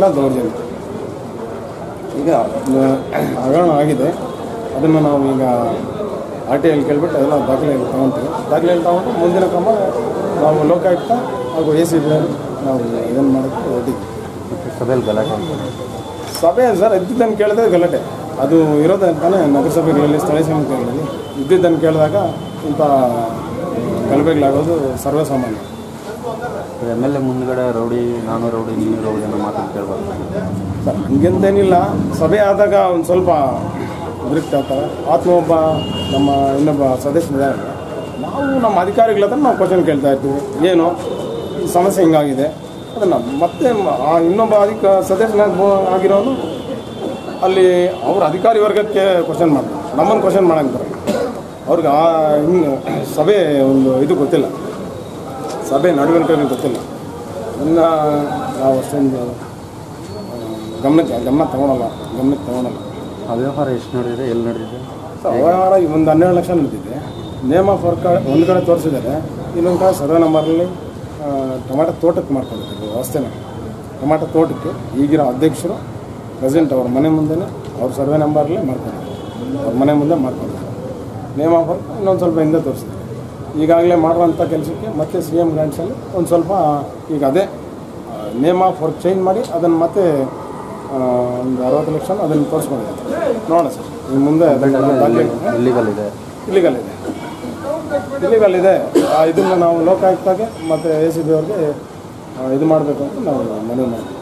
ಎಲ್ಲ ದೌರ್ಜನ್ಯ ಈಗ ಆ, ಹಗರಣ ಆಗಿದೆ ಅದನ್ನು ನಾವು ಈಗ ಆರ್ ಟಿ ಐಲಿ ಕೇಳ್ಬಿಟ್ಟು ಎಲ್ಲ ದಾಖಲೆಯಲ್ಲಿ ತೊಗೊತೀವಿ ದಾಖಲೆಯಲ್ಲಿ ತೊಗೊಂಡು ಮುಂದಿನ ಕ್ರಮ ನಾವು ಲೋಕಾಯುಕ್ತ ಹಾಗೂ ಎ ಸಿ ಬಿ ನಾವು ಇದನ್ನು ಮಾಡೋಕ್ಕೆ ಹೊರಟಿದ್ವಿ ಸಭೆಯಲ್ಲಿ ಗಲಾಟೆ ಸಭೆ ಸರ್ ಇದ್ದಿದ್ದನ್ನು ಕೇಳಿದ್ರೆ ಗಲಾಟೆ ಅದು ಇರೋದೇ ತಾನೇ ನಗರಸಭೆಗಳಲ್ಲಿ ಸ್ಥಳೀಯ ಸಮಿತಿಗಳಲ್ಲಿ ಇದ್ದಿದ್ದನ್ನು ಕೇಳಿದಾಗ ಇಂಥ ಗಲಭೆಗಳಾಗೋದು ಸರ್ವೇಸಾಮಾನ್ಯ ಎಮ್ ಎಲ್ ಎ ಮುಂದ್ಗಡೆ ರೌಡಿ ನಾನು ರೌಡಿ ನೀನು ರೌಡಿ ಅನ್ನೋ ಮಾತನ್ನು ಕೇಳ್ಬಾರ್ದು ಸರ್ ಹಂಗೆಂತೇನಿಲ್ಲ ಸಭೆ ಆದಾಗ ಒಂದು ಸ್ವಲ್ಪ ಉದ್ರಿಕ್ತ ಆಗ್ತಾರೆ ಆತ್ಮ ಒಬ್ಬ ನಮ್ಮ ಇನ್ನೊಬ್ಬ ಸದಸ್ಯರಿದ್ದಾರೆ ನಾವು ನಮ್ಮ ಅಧಿಕಾರಿಗಳ ಹತ್ರ ನಾವು ಕ್ವಶನ್ ಕೇಳ್ತಾ ಇರ್ತೀವಿ ಏನು ಈ ಸಮಸ್ಯೆ ಹಿಂಗಾಗಿದೆ ಅದನ್ನು ಮತ್ತೆ ಮ- ಆ ಇನ್ನೊಬ್ಬ ಅಧಿಕ ಸದಸ್ಯನ ಆಗಿರೋನು ಅಲ್ಲಿ ಅವ್ರ ಅಧಿಕಾರಿ ವರ್ಗಕ್ಕೆ ಕ್ವಶನ್ ಮಾಡ್ತಾರೆ ನಮ್ಮನ್ನು ಕ್ವಶನ್ ಮಾಡಂತಾರೆ ಅವ್ರಿಗೆ ಆ ಹಿಂಗೆ ಸಭೆ ಒಂದು ಇದು ಗೊತ್ತಿಲ್ಲ ಸಭೆ ನಡವಳಿಕೆ ಗೊತ್ತಿಲ್ಲ ಇನ್ನು ನಾವು ಅಷ್ಟೊಂದು ಗಮನಕ್ಕೆ ಗಮನ ತಗೊಳಲ್ಲ ಗಮನಕ್ಕೆ ತಗೊಳಲ್ಲ ಅವ್ಯವಹಾರ ಎಷ್ಟು ನಡೆದಿದೆ ಎಲ್ಲಿ ನಡೆದಿದೆ ಸೊ ಅವ್ಯವಹಾರ ಒಂದು ಹನ್ನೆರಡು ಲಕ್ಷ ನಡೆದಿದೆ ನೇಮ್ ಆಫ್ ವರ್ಕ್ ಒಂದು ಕಡೆ ತೋರಿಸಿದ್ದಾರೆ ಇನ್ನೊಂದು ಕಡೆ ಸರ್ವೆ ನಂಬರಲ್ಲಿ ಟೊಮಾಟೊ ತೋಟಕ್ಕೆ ಮಾಡ್ಕೊಂಡಿದ್ದೀವಿ ವ್ಯವಸ್ಥೆನ ಟೊಮಾಟೊ ತೋಟಕ್ಕೆ ಈಗಿರೋ ಅಧ್ಯಕ್ಷರು ಪ್ರೆಸೆಂಟ್ ಅವ್ರ ಮನೆ ಮುಂದೆನೇ ಅವ್ರ ಸರ್ವೆ ನಂಬರಲ್ಲೇ ಮಾಡ್ಕೊಂಡಿದ್ದಾರೆ ಅವ್ರ ಮನೆ ಮುಂದೆ ಮಾಡ್ಕೊಂಡಿದ್ದಾರೆ ನೇಮ್ ಆಫ್ ವರ್ಕ್ ಇನ್ನೊಂದು ಸ್ವಲ್ಪ ಹಿಂದೆ ತೋರಿಸಿದ್ದಾರೆ ಈಗಾಗಲೇ ಮಾಡುವಂಥ ಕೆಲಸಕ್ಕೆ ಮತ್ತೆ ಸಿ ಎಮ್ ಗ್ರಾಂಟ್ಸಲ್ಲಿ ಒಂದು ಸ್ವಲ್ಪ ಈಗ ಅದೇ ನೇಮ್ ಆಫ್ ವರ್ಕ್ ಚೇಂಜ್ ಮಾಡಿ ಅದನ್ನು ಮತ್ತೆ ಆ, ಒಂದು ಅರವತ್ತು ಲಕ್ಷ ಅದನ್ನು ತೋರಿಸ್ಕೊಂಡಿದ್ದಾರೆ ನೋಡೋಣ ಸರ್ ಇನ್ನು ಮುಂದೆ ದಾಖಲೆ ಇಲ್ಲಿಗಲ್ ಇದೆ ಇಲ್ಲಿಗಲ್ ಇದೆ ಇಲ್ಲಿಗಲ್ ಇದೆ ಆ, ಇದನ್ನು ನಾವು ಲೋಕಾಯುಕ್ತಾಗೆ ಮತ್ತು ಎ ಸಿ ಬಿ ಅವ್ರಿಗೆ ಆ, ಇದು ಮಾಡಬೇಕು ಅಂತ ನಾವು ಮನವಿ ಮಾಡ್ತೀವಿ